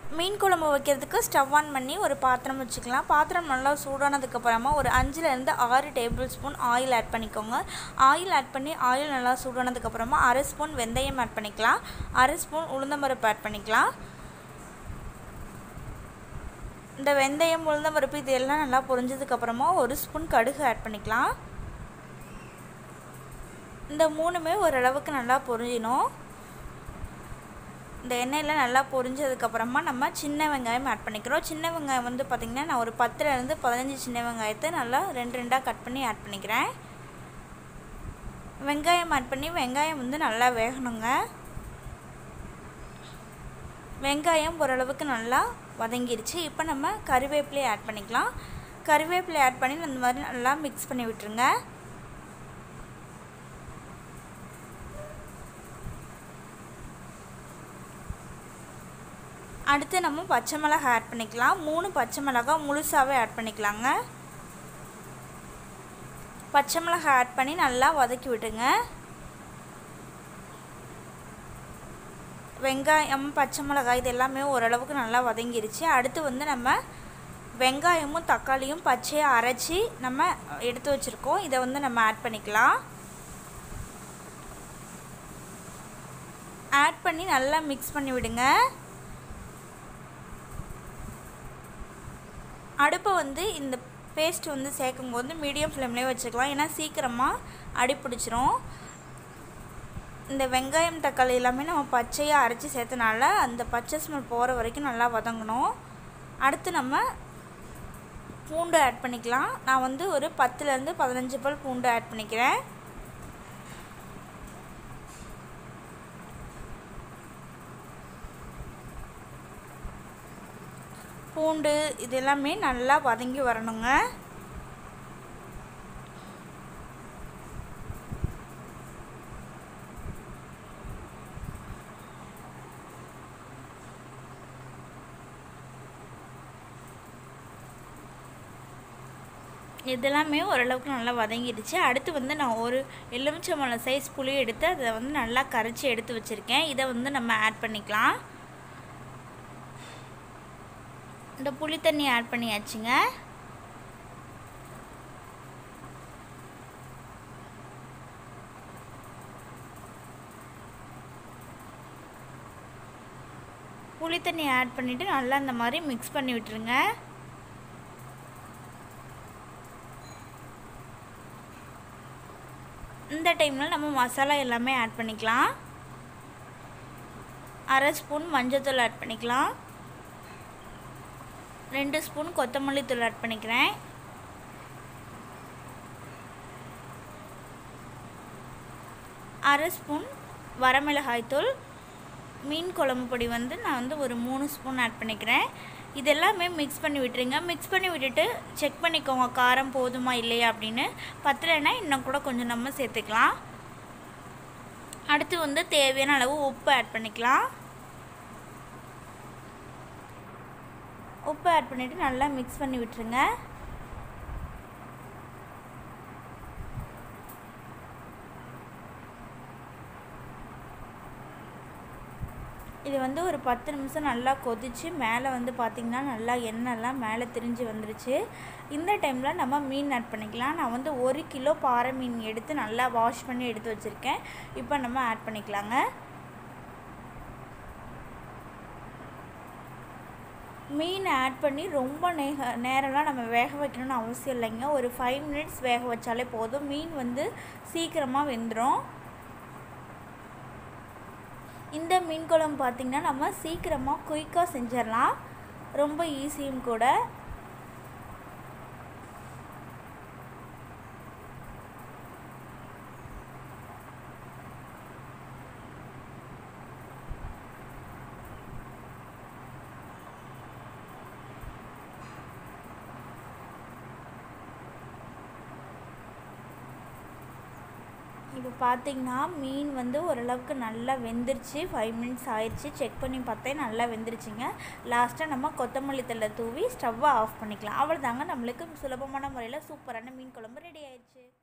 மீன் குழம்பு வைக்கிறதுக்கு stove on பண்ணி ஒரு பாத்திரம் வச்சுக்கலாம் பாத்திரம் நல்லா சூடானதுக்கப்புறமா ஒரு அஞ்சுலேருந்து ஆறு டேபிள் ஸ்பூன் ஆயில் ஆட் பண்ணிக்கோங்க ஆயில் ஆட் பண்ணி ஆயில் நல்லா சூடானதுக்கப்புறமா அரை ஸ்பூன் வெந்தயம் ஆட் பண்ணிக்கலாம் அரை ஸ்பூன் உளுந்தம்பருப்பு ஆட் பண்ணிக்கலாம் இந்த வெந்தயம் உளுந்தம்பருப்பு இது எல்லாம் நல்லா பொரிஞ்சதுக்கப்புறமா ஒரு ஸ்பூன் கடுகு ஆட் பண்ணிக்கலாம் இந்த மூணுமே ஓரளவுக்கு நல்லா பொரிஞ்சிடும் இந்த எண்ணெயில் நல்லா பொரிஞ்சதுக்கப்புறமா நம்ம சின்ன வெங்காயம் ஆட் பண்ணிக்கிறோம் சின்ன வெங்காயம் வந்து பார்த்திங்கன்னா நான் ஒரு பத்துலேருந்து பதினஞ்சு சின்ன வெங்காயத்தை நல்லா ரெண்டு ரெண்டாக கட் பண்ணி ஆட் பண்ணிக்கிறேன் வெங்காயம் ஆட் பண்ணி வெங்காயம் வந்து நல்லா வேகணுங்க வெங்காயம் ஓரளவுக்கு நல்லா வதங்கிருச்சு இப்போ நம்ம கருவேப்பிலையை ஆட் பண்ணிக்கலாம் கருவேப்பிலை ஆட் பண்ணி அந்த மாதிரி நல்லா மிக்ஸ் பண்ணி விட்டுருங்க அடுத்து நம்ம பச்சை மிளகாய் ஆட் பண்ணிக்கலாம் மூணு பச்சை மிளகாய் முழுசாகவே ஆட் பண்ணிக்கலாங்க பச்சை மிளகாய் ஆட் பண்ணி நல்லா வதக்கி விட்டுங்க வெங்காயம் பச்சை மிளகாய் இது எல்லாமே ஓரளவுக்கு நல்லா வதங்கிருச்சு அடுத்து வந்து நம்ம வெங்காயமும் தக்காளியும் பச்சையாக அரைச்சி நம்ம எடுத்து வச்சுருக்கோம் இதை வந்து நம்ம ஆட் பண்ணிக்கலாம் ஆட் பண்ணி நல்லா மிக்ஸ் பண்ணி விடுங்க அடுப்பை வந்து இந்த பேஸ்ட் வந்து சேர்க்கும் போது மீடியம் ஃப்ளேம்லேயே வச்சுக்கலாம் ஏன்னா சீக்கிரமாக அடி பிடிச்சிரும் இந்த வெங்காயம் தக்காளி எல்லாமே நம்ம பச்சையாக அரைச்சி சேர்த்தனால அந்த பச்சை ஸ்மெல் போகிற வரைக்கும் நல்லா வதங்கணும் அடுத்து நம்ம பூண்டு ஆட் பண்ணிக்கலாம் நான் வந்து ஒரு பத்துலேருந்து பதினஞ்சு பல் பூண்டு ஆட் பண்ணிக்கிறேன் பூண்டு இது எல்லாமே நல்லா வதங்கி வரணுங்க இதெல்லாமே ஓரளவுக்கு நல்லா வதங்கிடுச்சு அடுத்து வந்து நான் ஒரு எலுமிச்சம்பழம் சைஸ் புளி எடுத்து அதை வந்து நல்லா கரைச்சி எடுத்து வச்சுருக்கேன் இதை வந்து நம்ம ஆட் பண்ணிக்கலாம் இந்த புளி தண்ணி ஆட் பண்ணியாச்சுங்க புளி தண்ணி ஆட் பண்ணிவிட்டு நல்லா இந்த மாதிரி மிக்ஸ் பண்ணி விட்டுருங்க இந்த டைமில் நம்ம மசாலா எல்லாமே ஆட் பண்ணிக்கலாம் அரை ஸ்பூன் மஞ்சள்தூள் ஆட் பண்ணிக்கலாம் ரெண்டு ஸ்பூன் கொத்தமல்லி தூள் ஆட் பண்ணிக்கிறேன் அரை ஸ்பூன் வரமிளகாய் தூள் மீன் குழம்பு பொடி வந்து நான் வந்து ஒரு மூணு ஸ்பூன் ஆட் பண்ணிக்கிறேன் இதெல்லாமே மிக்ஸ் பண்ணி விட்டுருங்க மிக்ஸ் பண்ணி விட்டுட்டு செக் பண்ணிக்கோங்க காரம் போதுமா இல்லையா அப்படின்னு பத்தலைன்னா இன்னும் கூட கொஞ்சம் நம்ம சேர்த்துக்கலாம் அடுத்து வந்து தேவையான அளவு உப்பு ஆட் பண்ணிக்கலாம் உப்பு ஆட் பண்ணிவிட்டு நல்லா மிக்ஸ் பண்ணி விட்டுருங்க இது வந்து ஒரு பத்து நிமிஷம் நல்லா கொதித்து மேலே வந்து பார்த்திங்கன்னா நல்லா எண்ணெய்லாம் மேலே திரிஞ்சு வந்துருச்சு இந்த டைமில் நம்ம மீன் ஆட் பண்ணிக்கலாம் நான் வந்து ஒரு கிலோ பாறை மீன் எடுத்து நல்லா வாஷ் பண்ணி எடுத்து வச்சுருக்கேன் இப்போ நம்ம ஆட் பண்ணிக்கலாங்க மீன் ஆட் பண்ணி ரொம்ப நேக நேரம்லாம் நம்ம வேக வைக்கணும்னு அவசியம் இல்லைங்க ஒரு ஃபைவ் மினிட்ஸ் வேக வச்சாலே போதும் மீன் வந்து சீக்கிரமாக வெந்துடும் இந்த மீன் குழம்பு பார்த்திங்கன்னா நம்ம சீக்கிரமாக குயிக்காக செஞ்சிடலாம் ரொம்ப ஈஸியும் கூட இப்போ பார்த்தீங்கன்னா மீன் வந்து ஓரளவுக்கு நல்லா வெந்துருச்சு ஃபைவ் மினிட்ஸ் ஆயிடுச்சு செக் பண்ணி பார்த்தேன் நல்லா வெந்துருச்சுங்க லாஸ்ட்டாக நம்ம கொத்தமல்லி தழை தூவி ஸ்டவ்வை ஆஃப் பண்ணிக்கலாம் அவ்வளோதாங்க நம்மளுக்கு சுலபமான முறையில் சூப்பரான மீன் குழம்பு ரெடி ஆயிடுச்சு